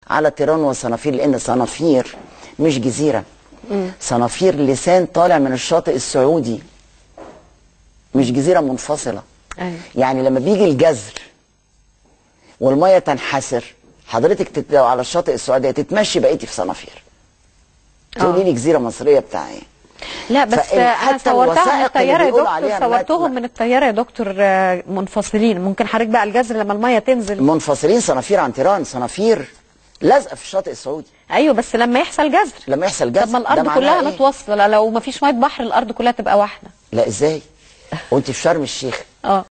على تيران وصنافير لان صنافير مش جزيره صنافير لسان طالع من الشاطئ السعودي مش جزيره منفصله أيوة. يعني لما بيجي الجزر والميه تنحسر حضرتك تت... لو على الشاطئ السعوديه تتمشي بقيتي في صنافير تقولي لي جزيره مصريه بتاع ايه لا بس فإن انا حتى صورتها من الوثائق اللي الطياره يا بيقولوا عليها دكتور ما- صورتهم من الطياره يا دكتور آه، منفصلين ممكن حضرتك بقى الجزر لما الميه تنزل منفصلين صنافير عن تيران صنافير لازقه في الشاطئ السعودي ايوه بس لما يحصل جزر لما يحصل جزر طب ما ده الارض معناه كلها إيه؟ متواصله لو ما فيش ميه بحر الارض كلها تبقى واحده لا ازاي وانت في شرم الشيخ اه